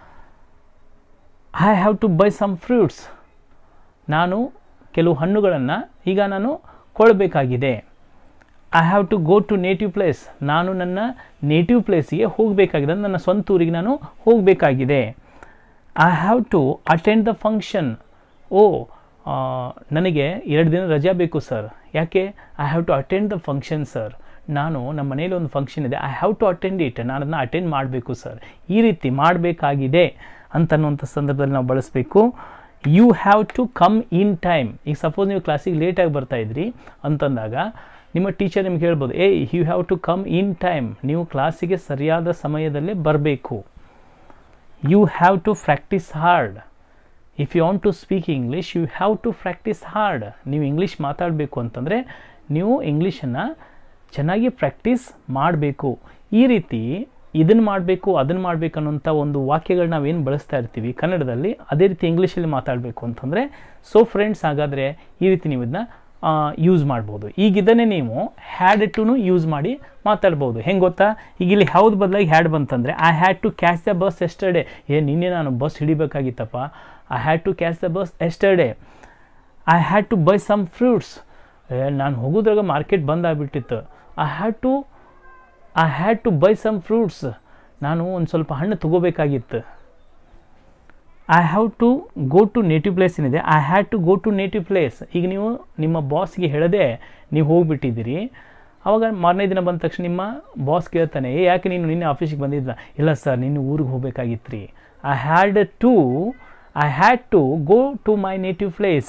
I have to buy some fruits ನಾನು ಕೆಲವು ಹಣ್ಣುಗಳನ್ನು ಈಗ ನಾನು ಕೊಡಬೇಕಾಗಿದೆ I have to go to native place ನಾನು ನನ್ನ ನೇಟಿವ್ ಪ್ಲೇಸಿಗೆ ಹೋಗಬೇಕಾಗಿದೆ ನನ್ನ ಸ್ವಂತ ಊರಿಗೆ ನಾನು ಹೋಗಬೇಕಾಗಿದೆ I have to attend the function ಓ ನನಗೆ ಎರಡು ದಿನ ರಜೆ ಬೇಕು ಸರ್ ಯಾಕೆ I have to attend the function sir ನಾನು ನಮ್ಮ ಮನೇಲಿ ಒಂದು ಫಂಕ್ಷನ್ ಇದೆ I have to attend it ನಾನು ಅದನ್ನು ಅಟೆಂಡ್ ಮಾಡಬೇಕು ಸರ್ ಈ ರೀತಿ ಮಾಡಬೇಕಾಗಿದೆ ಅಂತನ್ನುವಂಥ ಸಂದರ್ಭದಲ್ಲಿ ನಾವು ಬಳಸಬೇಕು you have to come in time ಈಗ ಸಪೋಸ್ ನೀವು ಕ್ಲಾಸಿಗೆ ಲೇಟಾಗಿ ಬರ್ತಾ ಇದ್ರಿ ಅಂತಂದಾಗ ನಿಮ್ಮ ಟೀಚರ್ ನಿಮ್ಗೆ ಹೇಳ್ಬೋದು ಏ you have to come in time ನೀವು ಕ್ಲಾಸಿಗೆ ಸರಿಯಾದ ಸಮಯದಲ್ಲೇ ಬರಬೇಕು you have to practice hard if you want to speak English you have to practice hard ನೀವು ಇಂಗ್ಲೀಷ್ ಮಾತಾಡಬೇಕು ಅಂತಂದರೆ ನೀವು ಇಂಗ್ಲೀಷನ್ನು ಚೆನ್ನಾಗಿ ಪ್ರಾಕ್ಟೀಸ್ ಮಾಡಬೇಕು ಈ ರೀತಿ ಇದನ್ನು ಮಾಡಬೇಕು ಅದನ್ನು ಮಾಡಬೇಕು ಅನ್ನೋಂಥ ಒಂದು ವಾಕ್ಯಗಳು ನಾವೇನು ಬಳಸ್ತಾ ಇರ್ತೀವಿ ಕನ್ನಡದಲ್ಲಿ ಅದೇ ರೀತಿ ಇಂಗ್ಲೀಷಲ್ಲಿ ಮಾತಾಡಬೇಕು ಅಂತಂದರೆ ಸೊ ಫ್ರೆಂಡ್ಸ್ ಹಾಗಾದರೆ ಈ ರೀತಿ ನೀವು ಇದನ್ನ ಯೂಸ್ ಮಾಡ್ಬೋದು ಈಗ ಇದನ್ನೇ ನೀವು ಹ್ಯಾಡ್ ಟುನು ಯೂಸ್ ಮಾಡಿ ಮಾತಾಡ್ಬೋದು ಹೆಂಗೆ ಗೊತ್ತಾ ಈಗ ಇಲ್ಲಿ ಯಾವ್ದು ಬದಲಾಗಿ ಹ್ಯಾಡ್ ಬಂತಂದರೆ I had to catch the bus yesterday ಏ ನಿನ್ನೆ ನಾನು ಬಸ್ ಹಿಡಿಬೇಕಾಗಿತ್ತಪ್ಪ I had to catch the bus yesterday I had to buy some fruits ನಾನು ಹೋಗೋದ್ರಾಗ ಮಾರ್ಕೆಟ್ ಬಂದ್ ಆಗಿಬಿಟ್ಟಿತ್ತು I had to I had to buy some fruits ನಾನು ಒಂದು ಸ್ವಲ್ಪ ಹಣ್ಣು ತಗೋಬೇಕಾಗಿತ್ತು I have to go to native place ಏನಿದೆ I had to go to native place ಈಗ ನೀವು ನಿಮ್ಮ ಬಾಸ್ಗೆ ಹೇಳದೆ ನೀವು ಹೋಗಿಬಿಟ್ಟಿದ್ದೀರಿ ಅವಾಗ ಮಾರನೇ ದಿನ ಬಂದ ತಕ್ಷಣ ನಿಮ್ಮ ಬಾಸ್ ಕೇಳ್ತಾನೆ ಏ ಯಾಕೆ ನೀನು ನಿನ್ನೆ ಆಫೀಸಿಗೆ ಬಂದಿದ್ದ ಇಲ್ಲ ಸರ್ ನಿನ್ನ ಊರಿಗೆ ಹೋಗಬೇಕಾಗಿತ್ತು ರೀ I had to I had to go to my native place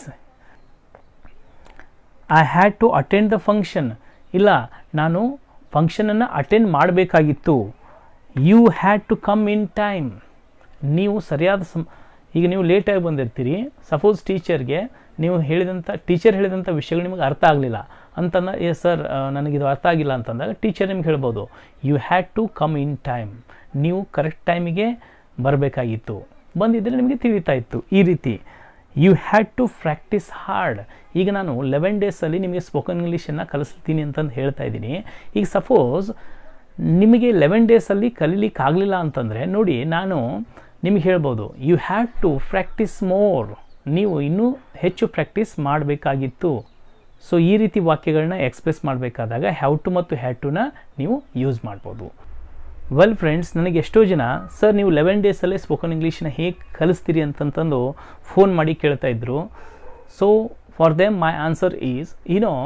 I had to attend the function ಇಲ್ಲ ನಾನು ಫಂಕ್ಷನನ್ನು ಅಟೆಂಡ್ ಮಾಡಬೇಕಾಗಿತ್ತು you had to come in time ನೀವು ಸರಿಯಾದ ಸಮ ಈಗ ನೀವು ಲೇಟಾಗಿ ಬಂದಿರ್ತೀರಿ ಸಪೋಸ್ ಟೀಚರ್ಗೆ ನೀವು ಹೇಳಿದಂಥ ಟೀಚರ್ ಹೇಳಿದಂಥ ವಿಷಯಗಳು ನಿಮಗೆ ಅರ್ಥ ಆಗಲಿಲ್ಲ ಅಂತಂದ ಏ ಸರ್ ನನಗಿದು ಅರ್ಥ ಆಗಿಲ್ಲ ಅಂತಂದಾಗ ಟೀಚರ್ ನಿಮ್ಗೆ ಹೇಳ್ಬೋದು you had to come in time ನೀವು ಕರೆಕ್ಟ್ ಟೈಮಿಗೆ ಬರಬೇಕಾಗಿತ್ತು ಬಂದಿದ್ದರೆ ನಿಮಗೆ ತಿಳಿತಾ ಇತ್ತು ಈ ರೀತಿ you had to practice hard ಈಗ ನಾನು ಲೆವೆನ್ ಡೇಸಲ್ಲಿ ನಿಮಗೆ ಸ್ಪೋಕನ್ ಇಂಗ್ಲೀಷನ್ನು ಕಲಿಸ್ತೀನಿ ಅಂತಂದು ಹೇಳ್ತಾ ಇದ್ದೀನಿ ಈಗ ಸಪೋಸ್ ನಿಮಗೆ ಲೆವೆನ್ ಡೇಸಲ್ಲಿ ಕಲೀಲಿಕ್ಕೆ ಆಗಲಿಲ್ಲ ಅಂತಂದರೆ ನೋಡಿ ನಾನು ನಿಮಗೆ ಹೇಳ್ಬೋದು you have to practice more ನೀವು ಇನ್ನೂ ಹೆಚ್ಚು ಪ್ರಾಕ್ಟೀಸ್ ಮಾಡಬೇಕಾಗಿತ್ತು ಸೊ ಈ ರೀತಿ ವಾಕ್ಯಗಳನ್ನ ಎಕ್ಸ್ಪ್ರೆಸ್ ಮಾಡಬೇಕಾದಾಗ ಹ್ಯಾವ್ ಟು ಮತ್ತು ಹ್ಯಾವ್ ಟುನ ನೀವು ಯೂಸ್ ಮಾಡ್ಬೋದು ವೆಲ್ ಫ್ರೆಂಡ್ಸ್ ನನಗೆ ಎಷ್ಟೋ ಜನ ಸರ್ ನೀವು ಲೆವೆನ್ ಡೇಸಲ್ಲೇ ಸ್ಪೋಕನ್ ಇಂಗ್ಲೀಷ್ನ ಹೇಗೆ ಕಲಿಸ್ತೀರಿ ಅಂತಂತಂದು ಫೋನ್ ಮಾಡಿ ಕೇಳ್ತಾ ಇದ್ರು so for them my answer is you know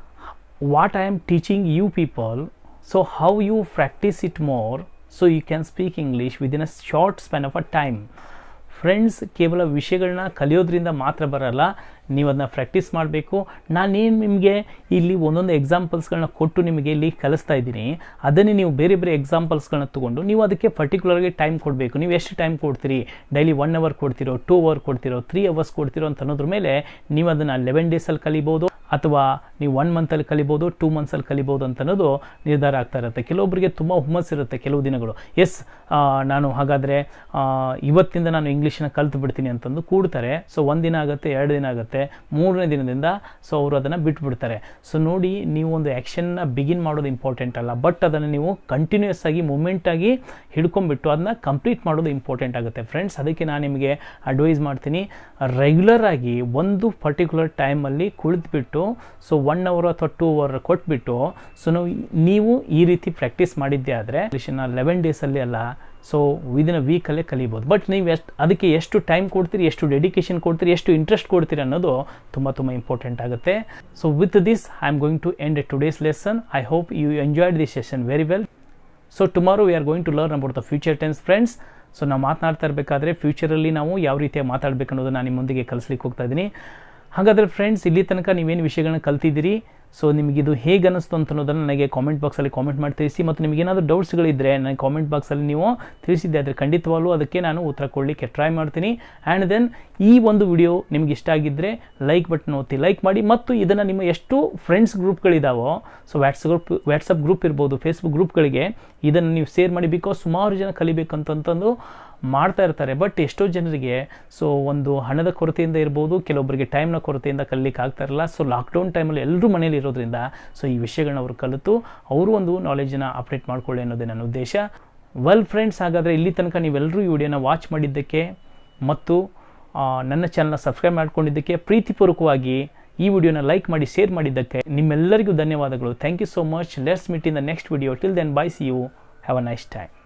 what I am teaching you people so how you practice it more so you can speak English within a short span of a time friends ಕೇವಲ ವಿಷಯಗಳನ್ನ ಕಲಿಯೋದ್ರಿಂದ ಮಾತ್ರ ಬರಲ್ಲ ನೀವು ಅದನ್ನ practice ಮಾಡಬೇಕು ನಾನೇನು ನಿಮಗೆ ಇಲ್ಲಿ ಒಂದೊಂದು ಎಕ್ಸಾಂಪಲ್ಸ್ಗಳನ್ನ ಕೊಟ್ಟು ನಿಮಗೆ ಇಲ್ಲಿ ಕಲಿಸ್ತಾ ಇದ್ದೀನಿ ಅದನ್ನೇ ನೀವು ಬೇರೆ ಬೇರೆ ಎಕ್ಸಾಂಪಲ್ಸ್ಗಳನ್ನ ತೊಗೊಂಡು ನೀವು ಅದಕ್ಕೆ ಪರ್ಟಿಕ್ಯುಲರ್ಗೆ ಟೈಮ್ ಕೊಡಬೇಕು ನೀವು ಎಷ್ಟು ಟೈಮ್ ಕೊಡ್ತೀರಿ ಡೈಲಿ ಒನ್ ಅವರ್ ಕೊಡ್ತಿರೋ ಟೂ ಅವರ್ ಕೊಡ್ತಿರೋ ತ್ರೀ ಅವರ್ಸ್ ಕೊಡ್ತಿರೋ ಅಂತ ಅನ್ನೋದ್ರ ಮೇಲೆ ನೀವು ಅದನ್ನು ಲೆವೆನ್ ಡೇಸಲ್ಲಿ ಕಲಿಬೋದು ಅಥವಾ ನೀವು ಒನ್ ಮಂತಲ್ಲಿ ಕಲಿಬೋದು ಟೂ ಮಂತ್ಸಲ್ಲಿ ಕಲಿಬೋದು ಅಂತ ಅನ್ನೋದು ನಿರ್ಧಾರ ಆಗ್ತಾ ಇರುತ್ತೆ ಕೆಲವೊಬ್ಬರಿಗೆ ತುಂಬ ಹುಮ್ಮಸ್ಸಿರುತ್ತೆ ಕೆಲವು ದಿನಗಳು ಎಸ್ ನಾನು ಹಾಗಾದರೆ ಇವತ್ತಿಂದ ನಾನು ಇಂಗ್ಲೀಷನ್ನ ಕಲ್ತು ಬಿಡ್ತೀನಿ ಅಂತಂದು ಕೂಡ್ತಾರೆ ಸೊ ಒಂದು ದಿನ ಆಗುತ್ತೆ ಎರಡು ದಿನ ಆಗುತ್ತೆ ಮೂರನೇ ದಿನದಿಂದ ಸೊ ಅವರು ಅದನ್ನು ಬಿಟ್ಬಿಡ್ತಾರೆ ಸೊ ನೋಡಿ ನೀವು ಒಂದು ಆ್ಯಕ್ಷನ್ನ ಬಿಗಿನ್ ಮಾಡೋದು ಇಂಪಾರ್ಟೆಂಟ್ ಅಲ್ಲ ಬಟ್ ಅದನ್ನು ನೀವು ಕಂಟಿನ್ಯೂಸ್ ಆಗಿ ಮೂಮೆಂಟಾಗಿ ಹಿಡ್ಕೊಂಡ್ಬಿಟ್ಟು ಅದನ್ನ ಕಂಪ್ಲೀಟ್ ಮಾಡೋದು ಇಂಪಾರ್ಟೆಂಟ್ ಆಗುತ್ತೆ ಫ್ರೆಂಡ್ಸ್ ಅದಕ್ಕೆ ನಾನು ನಿಮಗೆ ಅಡ್ವೈಸ್ ಮಾಡ್ತೀನಿ ರೆಗ್ಯುಲರ್ ಆಗಿ ಒಂದು ಪರ್ಟಿಕ್ಯುಲರ್ ಟೈಮಲ್ಲಿ ಕುಳಿತುಬಿಟ್ಟು ಸೊ ಒನ್ ಅವರ್ ಅಥವಾ ಟೂ ಅವರ್ ಕೊಟ್ಬಿಟ್ಟು ಸೊ ನಾವು ನೀವು ಈ ರೀತಿ ಪ್ರಾಕ್ಟೀಸ್ ಮಾಡಿದ್ದೆ ಆದರೆ ಇಂಗ್ಲೀಷನ್ನ ಲೆವೆನ್ ಡೇಸಲ್ಲಿ ಅಲ್ಲ ಸೊ ವಿದಿನ್ ಅ ವೀಕಲ್ಲೇ ಕಲಿಬೋದು ಬಟ್ ನೀವು ಎಷ್ಟು ಅದಕ್ಕೆ ಎಷ್ಟು ಟೈಮ್ ಕೊಡ್ತೀರಿ ಎಷ್ಟು ಡೆಡಿಕೇಶನ್ ಕೊಡ್ತೀರಿ ಎಷ್ಟು ಇಂಟ್ರೆಸ್ಟ್ ಕೊಡ್ತೀರಿ ಅನ್ನೋದು ತುಂಬ ತುಂಬ ಇಂಪಾರ್ಟೆಂಟ್ ಆಗುತ್ತೆ so with this I am going to end a today's lesson I hope you enjoyed this session very well so tomorrow we are going to learn about the future tense friends so ನಾವು ಮಾತನಾಡ್ತಾ ಇರಬೇಕಾದ್ರೆ ಫ್ಯೂಚರಲ್ಲಿ ನಾವು ಯಾವ ರೀತಿಯಾಗಿ ಮಾತಾಡಬೇಕು ಅನ್ನೋದನ್ನು ನಾನು ನಿಮ್ಮೊಂದಿಗೆ ಕಲಿಸ್ಲಿಕ್ಕೆ ಹೋಗ್ತಾ ಇದ್ದೀನಿ ಹಾಗಾದರೆ ಫ್ರೆಂಡ್ಸ್ ಇಲ್ಲಿ ತನಕ ನೀವೇನು ವಿಷಯಗಳನ್ನ ಕಲ್ತಿದ್ದೀರಿ ಸೊ ನಿಮಗಿದು ಹೇಗೆ ಅನ್ನಿಸ್ತು ಅಂತ ಅನ್ನೋದನ್ನು ನನಗೆ ಕಾಮೆಂಟ್ ಬಾಕ್ಸಲ್ಲಿ ಕಾಮೆಂಟ್ ಮಾಡಿ ತಿಳಿಸಿ ಮತ್ತು ನಿಮಗೇನಾದರೂ ಡೌಟ್ಸ್ಗಳಿದ್ದರೆ ನನಗೆ ಕಾಮೆಂಟ್ ಬಾಕ್ಸಲ್ಲಿ ನೀವು ತಿಳಿಸಿದ್ದೆ ಆದರೆ ಖಂಡಿತವಾಗ್ಲೂ ಅದಕ್ಕೆ ನಾನು ಉತ್ತರ ಕೊಡಲಿಕ್ಕೆ ಟ್ರೈ ಮಾಡ್ತೀನಿ ಆ್ಯಂಡ್ ದೆನ್ ಈ ಒಂದು ವಿಡಿಯೋ ನಿಮ್ಗೆ ಇಷ್ಟ ಆಗಿದ್ದರೆ ಲೈಕ್ ಬಟನ್ ಒತ್ತಿ ಲೈಕ್ ಮಾಡಿ ಮತ್ತು ಇದನ್ನು ನಿಮ್ಮ ಎಷ್ಟು ಫ್ರೆಂಡ್ಸ್ ಗ್ರೂಪ್ಗಳಿದಾವೋ so whats group WhatsApp group ಇರ್ಬೋದು ಫೇಸ್ಬುಕ್ ಗ್ರೂಪ್ಗಳಿಗೆ ಇದನ್ನು ನೀವು ಶೇರ್ ಮಾಡಿ ಬಿಕಾಸ್ ಸುಮಾರು ಜನ ಕಲಿಬೇಕಂತಂತಂದು ಮಾಡ್ತಾ ಇರ್ತಾರೆ ಬಟ್ ಎಷ್ಟೋ ಜನರಿಗೆ ಸೊ ಒಂದು ಹಣದ ಕೊರತೆಯಿಂದ ಇರ್ಬೋದು ಕೆಲವೊಬ್ಬರಿಗೆ ಟೈಮ್ನ ಕೊರತೆಯಿಂದ ಕಲಿಲಿಕ್ಕೆ ಆಗ್ತಾ ಇರಲ್ಲ ಸೊ ಲಾಕ್ಡೌನ್ ಟೈಮಲ್ಲಿ ಎಲ್ಲರೂ ಮನೇಲಿ ಇರೋದ್ರಿಂದ ಸೊ ಈ ವಿಷಯಗಳನ್ನ ಅವರು ಕಲಿತು ಅವರು ಒಂದು ನಾಲೆಜನ್ನ ಅಪ್ಡೇಟ್ ಮಾಡ್ಕೊಳ್ಳಿ ಅನ್ನೋದೇ ನನ್ನ ಉದ್ದೇಶ ವೆಲ್ ಫ್ರೆಂಡ್ಸ್ ಹಾಗಾದರೆ ಇಲ್ಲಿ ತನಕ ನೀವೆಲ್ಲರೂ ಈ ವಿಡಿಯೋನ ವಾಚ್ ಮಾಡಿದ್ದಕ್ಕೆ ಮತ್ತು ನನ್ನ ಚಾನಲ್ನ ಸಬ್ಸ್ಕ್ರೈಬ್ ಮಾಡ್ಕೊಂಡಿದ್ದಕ್ಕೆ ಪ್ರೀತಿಪೂರ್ವಕವಾಗಿ ಈ ವಿಡಿಯೋನ ಲೈಕ್ ಮಾಡಿ ಶೇರ್ ಮಾಡಿದ್ದಕ್ಕೆ ನಿಮ್ಮೆಲ್ಲರಿಗೂ ಧನ್ಯವಾದಗಳು thank you so much let's meet in the next video till then bye see you have a nice time